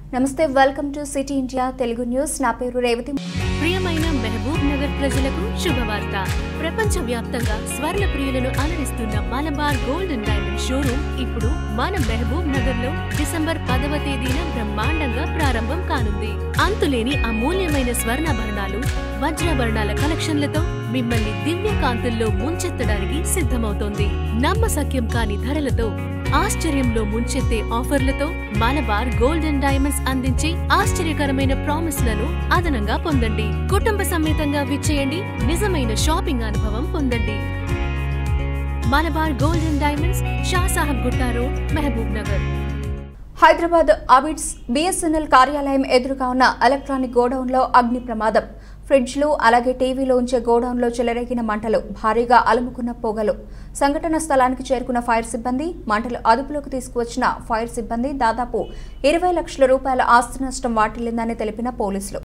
నమస్తే welcome to city India Telugu news నా పేరు రేవతి ప్రియమైన మెహబూబ్ నగర్ ప్రజలకు శుభవార్త ప్రపంచ వ్యాప్తంగా స్వర్ణ ప్రియులను అలరిస్తున్న Malabar gold and diamond showroom ఇప్పుడు మన మెహబూబ్ నగర్ లో డిసెంబర్ పదవ తేదీన బ్రహ్మాండంగా ప్రారంభం కానుంది అంతులేని అమూల్యమైన స్వర్ణాభరణాలు వజ్రాభరణాల కలెక్షన్లతో మిమ్మల్ని దివ్య కాంతుల్లో ముంచెత్తడానికి సిద్ధమవుతోంది నమ్మసక్యం కాని ధరలతో ఆశ్చర్యంలో ముంచెత్తే ఆఫర్లతో మలబార్ గోల్డ్ అండ్ డైమండ్స్ అందించే ఆశ్చర్యకరమైన ప్రామిస్లను అదనంగా పొందండి కుటుంబ సమేతంగా విచ్చేయండి నిజమైన షాపింగ్ అనుభవం పొందండి Malabar gold and diamonds Shasahab Gutta road Mahabub Nagar Hyderabad Abids BSNL కార్యాలయం ఎదురుగా ఉన్న ఎలక్ట్రానిక్ గోడౌన్లో అగ్ని ప్రమాదం ఫ్రిడ్జ్లు అలాగే టీవీలో ఉంచే గోడౌన్లో చెలరేగిన మంటలు భారీగా అలుముకున్న పొగలు సంఘటన స్థలానికి చేరుకున్న ఫైర్ సిబ్బంది మంటలు అదుపులోకి తీసుకువచ్చిన ఫైర్ సిబ్బంది దాదాపు ఇరవై లక్షల రూపాయల ఆస్తి నష్టం వాటిల్లిందని తెలిపిన పోలీసులు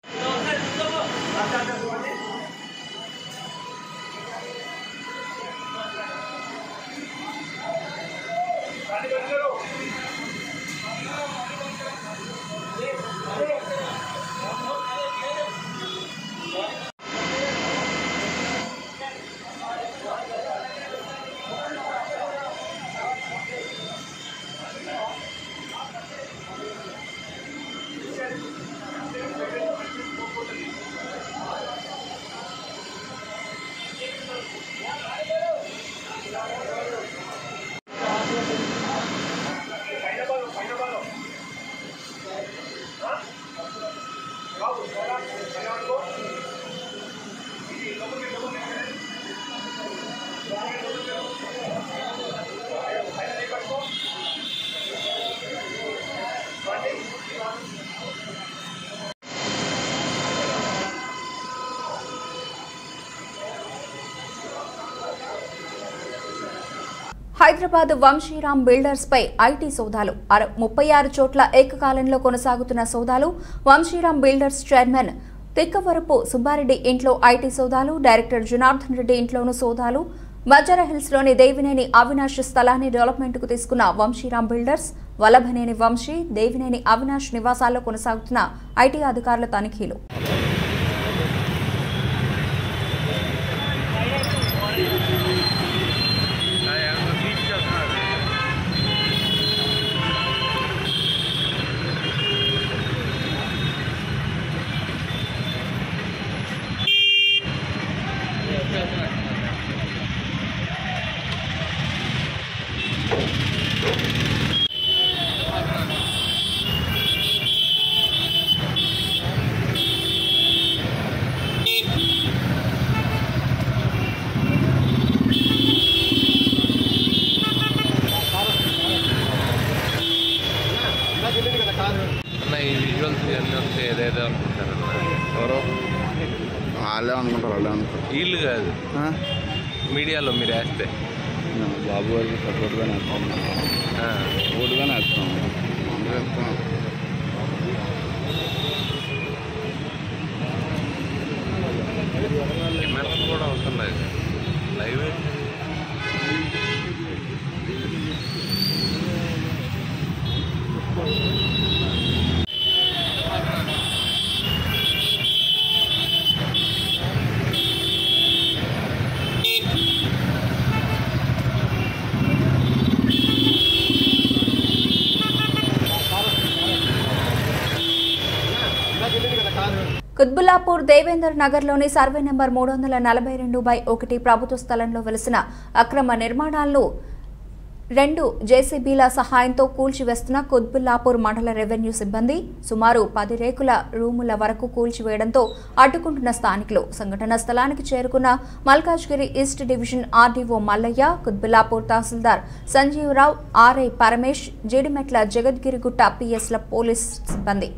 హైదరాబాద్ వంశీరామ్ బిల్డర్స్ పై ఐటీ సోదాలు అర- ముప్పై ఆరు చోట్ల ఏకకాలంలో కొనసాగుతున్న సోదాలు వంశీరామ్ బిల్డర్స్ చైర్మన్ తిక్కవరపు సుబ్బారెడ్డి ఇంట్లో ఐటీ సోదాలు డైరెక్టర్ జనార్దన్ రెడ్డి ఇంట్లోనూ సోదాలు బంజారా హిల్స్ లోని దేవినేని అవినాష్ స్థలాన్ని డెవలప్మెంట్ కు తీసుకున్న వంశీరామ్ బిల్డర్స్ వల్లభనేని వంశీ దేవినేని అవినాష్ నివాసాల్లో కొనసాగుతున్న ఐటీ అధికారుల తనిఖీలు అన్న ఈ విజువల్స్ ఇవన్నీ వస్తే ఏదేదో అనుకుంటారన్న ఎవరో వాళ్ళే అనుకుంటారు వాళ్ళే అనుకుంటారు వీళ్ళు కాదు ఆ? మీడియాలో మీరు వేస్తే నేను బాబు గారికి సపోర్ట్గానే వేస్తాను ఆ, ఓటుగానే వేస్తాను అందరూ వేస్తాం కెమెరాలు కూడా అవసరం లేదు లైవ్ ఏంటి? కుత్బుల్లాపూర్ దేవేందర్ నగర్లోని సర్వే నెంబర్ మూడు వందల నలభై రెండు బై ఒకటి ప్రభుత్వ స్థలంలో వెలిసిన అక్రమ నిర్మాణాలను రెండు జేసీబీల సహాయంతో కూల్చివేస్తున్న కుత్బుల్లాపూర్ మండల రెవెన్యూ సిబ్బంది సుమారు పది రేకుల రూముల వరకు కూల్చివేయడంతో అడ్డుకుంటున్న స్థానికులు సంఘటన స్థలానికి చేరుకున్న Malkajgiri east division RDO Mallaiah Quthbullapur tahsildar Sanjeevarao RI Paramesh Jeedimetla Jagadgirigutta పిఎస్ల పోలీస్ సిబ్బంది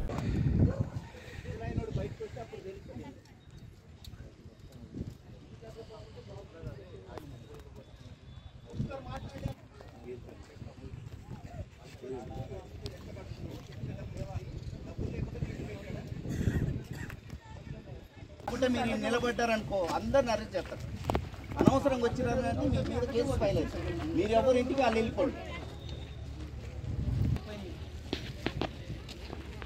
అనుకుంటే మీరు ఈడ నిలబడ్డారనుకో అందరిని అరెస్ట్ చేస్తారు అనవసరంగా వచ్చినారంటే మీ మీద కేసు ఫైల్ అవుతుంది మీరు ఎవరి ఇంటికి వాళ్ళు వెళ్ళిపోండి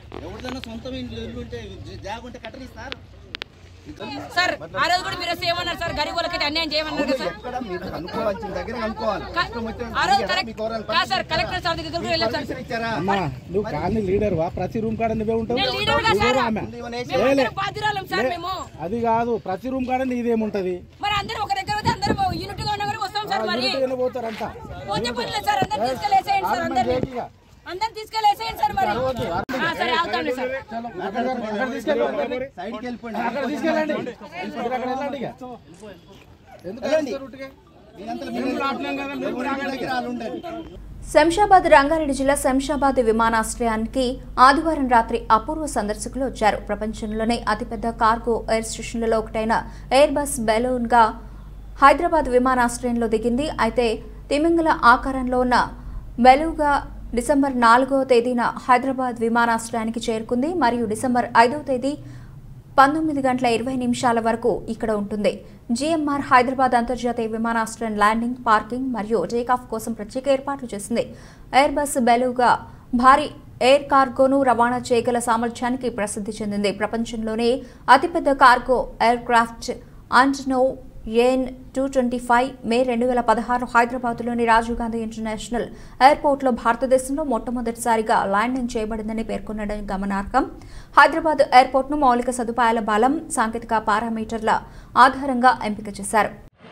ఏదైనా సొంత ఇల్లు ఇల్లు ఉంటే జాగ ఉంటే కట్టనిస్తారు సార్ ఆ రోజు కూడా మీరు వస్తే ఏమన్నారు సార్ గరీబ్ వాళ్ళకైతే అన్యాయం చేయమన్నారు కదా సార్ ఎక్కడ మీరు కనుక్కోవాల్సిన దగ్గర కనుక్కోవాలి కా- ఇష్టం వచ్చినట్టు ఆ రోజు ఇయ్యరా? కరెక్ట్ మీకు ఎవరైనా కాదు సార్ కలెక్టర్ సార్ దగ్గర కూడా వెళ్ళాం సార్ పర్మిషన్ ఇచ్చారా అమ్మా నువ్వు కాలనీ లీడర్ వా ప్రతి రూమ్ కాడ నువ్వే ఉంటావు నేను లీడర్ గా సార్ ఆమె. మేము అందరం బాధ్యురాలం సార్ మేము అది కాదు ప్రతి రూమ్ కాడ నీదేముంటది మరి అందరం ఒక దగ్గర పోతే అందరం యూనిట్ గా ఉన్నా కూడా వస్తాం సార్ మరి యూనిట్గానే పోతారంతా పోతే పర్లేదు సార్ అందరు తీసుకెళ్ళేసేయండి సార్ అందరిని అందరు తీసుకెళ్ళేసేయండి సార్ మరి ఆ, సరే అవుతాంలే సార్ అక్కడ తీసుకెళ్ళి సైడ్కి వెళ్ళిపోండి అక్కడ తీసుకెళ్ళండి మీరు అక్కడ వెళ్ళండి ఇక. ఎందుకు వెళ్తారు ఉట్టిగా? మీరంతా మీరు ఆపినాం కదా, మీరు కూడా మీ దగ్గర వాళ్ళు ఉండండి శంషాబాద్ రంగారెడ్డి జిల్లా శంషాబాద్ విమానాశ్రయానికి ఆదివారం రాత్రి అపూర్వ సందర్శకులు వచ్చారు ప్రపంచంలోనే అతిపెద్ద కార్గో ఎయిర్ స్టేషన్లలో ఒకటైన ఎయిర్ బస్ బెలూన్గా హైదరాబాద్ విమానాశ్రయంలో దిగింది అయితే తిమింగల ఆకారంలో ఉన్న బెలూగా డిసెంబర్ నాలుగవ తేదీన హైదరాబాద్ విమానాశ్రయానికి చేరుకుంది మరియు డిసెంబర్ ఐదవ తేదీ పంతొమ్మిది గంటల ఇరవై నిమిషాల వరకు ఇక్కడ ఉంటుంది జీఎంఆర్ హైదరాబాద్ అంతర్జాతీయ విమానాశ్రయం ల్యాండింగ్ పార్కింగ్ మరియు టేకాఫ్ కోసం ప్రత్యేక ఏర్పాట్లు చేసింది ఎయిర్ బస్ బెలూగా భారీ ఎయిర్ కార్గోను రవాణా చేయగల సామర్థ్యానికి ప్రసిద్ధి చెందింది ప్రపంచంలోనే అతిపెద్ద cargo aircraft Antonov An two twenty five May రెండు వేల పదహారు హైదరాబాద్లోని రాజీవ్ గాంధీ ఇంటర్నేషనల్ ఎయిర్పోర్ట్లో భారతదేశంలో మొట్టమొదటిసారిగా ల్యాండింగ్ చేయబడిందని పేర్కొనడం గమనార్హం హైదరాబాద్ ఎయిర్పోర్ట్ను మౌలిక సదుపాయాల బలం సాంకేతిక పారామీటర్ల ఆధారంగా ఎంపిక చేశారు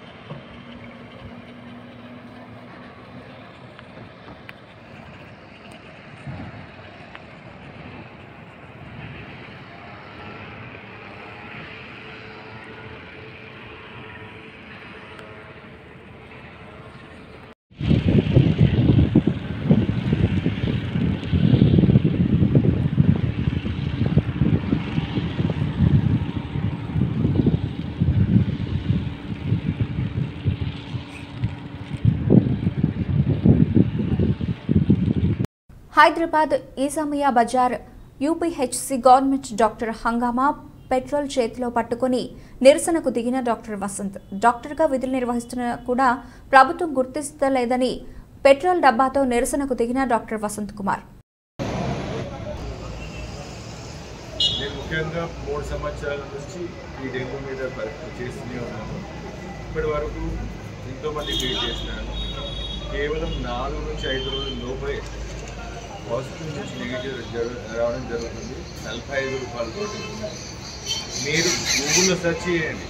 Hyderabad Esamia Bazar UPHC government doctor హంగామా పెట్రోల్ చేతిలో పట్టుకొని నిరసనకు దిగిన డాక్టర్ వసంత్ డాక్టర్గా విధులు నిర్వహిస్తున్న కూడా ప్రభుత్వం గుర్తిస్తలేదని పెట్రోల్ డబ్బాతో నిరసనకు దిగిన డాక్టర్ వసంత్ కుమార్ నేను ముఖ్యంగా మూడు సంవత్సరాల నుంచి ఈ డెంగ్యూ మీద ప- చేస్తూనే ఉన్నాను ఇప్పటి వరకు ఎంతోమంది ట్రీట్ చేసినాను కేవలం నాలుగు నుంచి ఐదు రోజుల లోపే పాజిటివ్ నుంచి నెగిటివ్ జరు రావడం జరుగుతుంది నలభై ఐదు రూపాయలతో మీరు గూగుల్లో సెర్చ్ చేయండి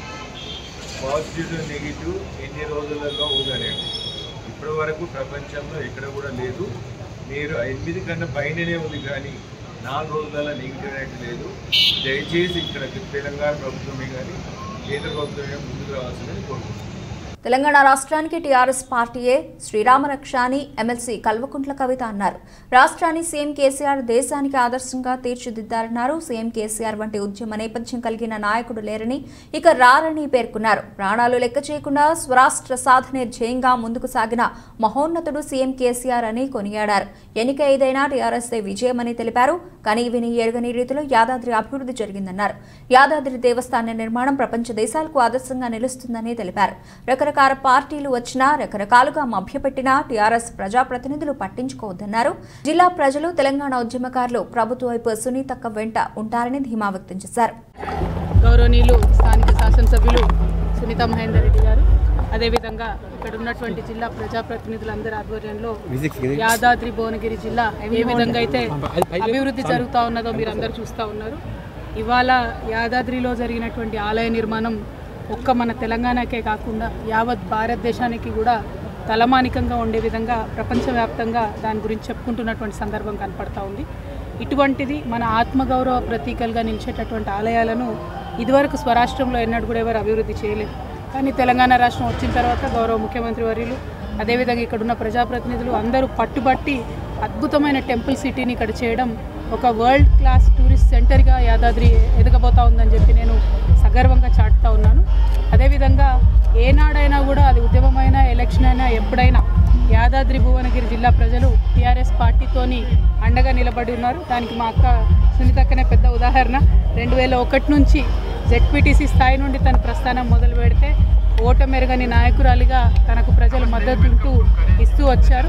పాజిటివ్ టు నెగిటివ్ ఎన్ని రోజులలో ఉందనేది ఇప్పటి వరకు ప్రపంచంలో ఎక్కడ కూడా లేదు మీరు ఎనిమిది కన్నా పైననే ఉంది కానీ నాలుగు రోజులలో నెగిటివ్ అనేది లేదు దయచేసి ఇక్కడ తెలంగాణ ప్రభుత్వమే కానీ కేంద్ర ప్రభుత్వమే ముందుకు రావాల్సిందని కోరుకుంటున్నాను తెలంగాణ రాష్ట్రానికి టీఆర్ఎస్ పార్టీయే శ్రీరామరక్ష అని ఎమ్మెల్సీ కల్వకుంట్ల కవిత అన్నారు రాష్ట్రాన్ని సీఎం కేసీఆర్ దేశానికి ఆదర్శంగా తీర్చిదిద్దారన్నారు సీఎం కేసీఆర్ వంటి ఉద్యమ నేపథ్యం కలిగిన నాయకుడు లేరని ఇక రారని పేర్కొన్నారు ప్రాణాలు లెక్క చేయకుండా స్వరాష్ట్ర సాధనే ధ్యేయంగా ముందుకు సాగిన మహోన్నతుడు సీఎం కేసీఆర్ అని కొనియాడారు ఎన్నిక ఏదైనా టీఆర్ఎస్ విజయమని తెలిపారు కానీ విని ఎరుగని రీతిలో యాదాద్రి అభివృద్ధి జరిగిందన్నారు యాదాద్రి దేవస్థాన నిర్మాణం ప్రపంచ దేశాలకు ఆదర్శంగా నిలుస్తుందని తెలిపారు రకరకాల పార్టీలు వచ్చినా రకరకాలుగా మభ్యపెట్టినా టీఆర్ఎస్ ప్రజాప్రతినిధులు పట్టించుకోవద్దన్నారు జిల్లా ప్రజలు తెలంగాణ ఉద్యమకారులు ప్రభుత్వ వైపు సునీతక్క వెంట ఉంటారని ధీమా వ్యక్తం చేశారు గౌరవనీయులు స్థానిక శాసనసభ్యులు సునీత మహేందర్ రెడ్డి గారు అదేవిధంగా ఇక్కడ ఉన్నటువంటి జిల్లా ప్రజాప్రతినిధులందరి ఆధ్వర్యంలో యాదాద్రి భువనగిరి జిల్లా ఏ విధంగా అయితే అభివృద్ధి జరుగుతూ ఉన్నదో మీరు అందరూ చూస్తూ ఉన్నారు ఇవాళ యాదాద్రిలో జరిగినటువంటి ఆలయ నిర్మాణం ఒక్క మన తెలంగాణకే కాకుండా యావత్ భారతదేశానికి కూడా తలమానికంగా ఉండే విధంగా ప్రపంచవ్యాప్తంగా దాని గురించి చెప్పుకుంటున్నటువంటి సందర్భం కనపడతా ఉంది ఇటువంటిది మన ఆత్మగౌరవ ప్రతీకలుగా నిలిచేటటువంటి ఆలయాలను ఇదివరకు స్వరాష్ట్రంలో ఎన్నడూ కూడా ఎవరు అభివృద్ధి చేయలేదు కానీ తెలంగాణ రాష్ట్రం వచ్చిన తర్వాత గౌరవ ముఖ్యమంత్రి వర్యులు అదేవిధంగా ఇక్కడ ఉన్న ప్రజాప్రతినిధులు అందరూ పట్టుబట్టి అద్భుతమైన టెంపుల్ సిటీని ఇక్కడ చేయడం ఒక వరల్డ్ క్లాస్ టూరిస్ట్ సెంటర్గా యాదాద్రి ఎదగబోతా ఉందని చెప్పి నేను సగర్వంగా చాటుతా ఉన్నాను అదేవిధంగా ఏనాడైనా కూడా అది ఉద్యమమైనా ఎలక్షన్ అయినా ఎప్పుడైనా యాదాద్రి భువనగిరి జిల్లా ప్రజలు టీఆర్ఎస్ పార్టీతోని అండగా నిలబడి ఉన్నారు దానికి మా అక్క సునీతక్కనే పెద్ద ఉదాహరణ రెండు వేల ఒకటి నుంచి జెడ్పీటీసీ స్థాయి నుండి తన ప్రస్థానం మొదలు పెడితే ఓటమెరగని నాయకురాలిగా తనకు ప్రజలు మద్దతు ఉంటూ ఇస్తూ వచ్చారు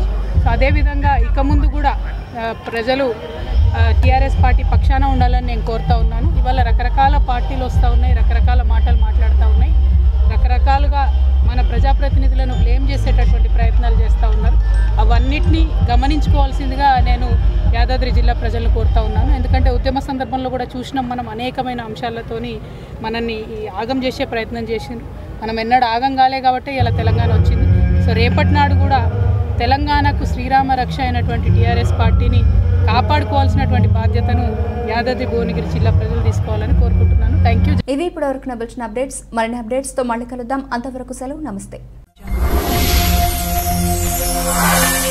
సో అదేవిధంగా ఇక ముందు కూడా ఆ, ప్రజలు టీఆర్ఎస్ పార్టీ పక్షాన ఉండాలని నేను కోరుతా ఉన్నాను ఇవాళ రకరకాల పార్టీలు వస్తూ ఉన్నాయి రకరకాల మాటలు మాట్లాడుతూ ఉన్నాయి రకరకాలుగా మన ప్రజాప్రతినిధులను బ్లేమ్ చేసేటటువంటి ప్రయత్నాలు చేస్తూ ఉన్నారు అవన్నిటినీ గమనించుకోవాల్సిందిగా నేను యాదాద్రి జిల్లా ప్రజలను కోరుతా ఉన్నాను ఎందుకంటే ఉద్యమ సందర్భంలో కూడా చూసినాం మనం అనేకమైన అంశాలతోని మనల్ని ఈ ఆగం చేసే ప్రయత్నం చేసిండ్రు మనం ఎన్నడూ ఆగం కాలే కాబట్టి ఇలా తెలంగాణ వచ్చింది సో రేపటి నాడు కూడా తెలంగాణకు శ్రీరామ రక్ష అయినటువంటి టీఆర్ఎస్ పార్టీని కాపాడుకోవాల్సినటువంటి బాధ్యతను యాదాద్రి భువనగిరి జిల్లా ప్రజలు తీసుకోవాలని కోరుకుంటున్నాను థ్యాంక్ యూ ఇవి ఇప్పటి వరకు నబిల్చిన అప్డేట్స్ మరిన్ని అప్డేట్స్తో మళ్ళీ కలుద్దాం అంతవరకు సెలవు నమస్తే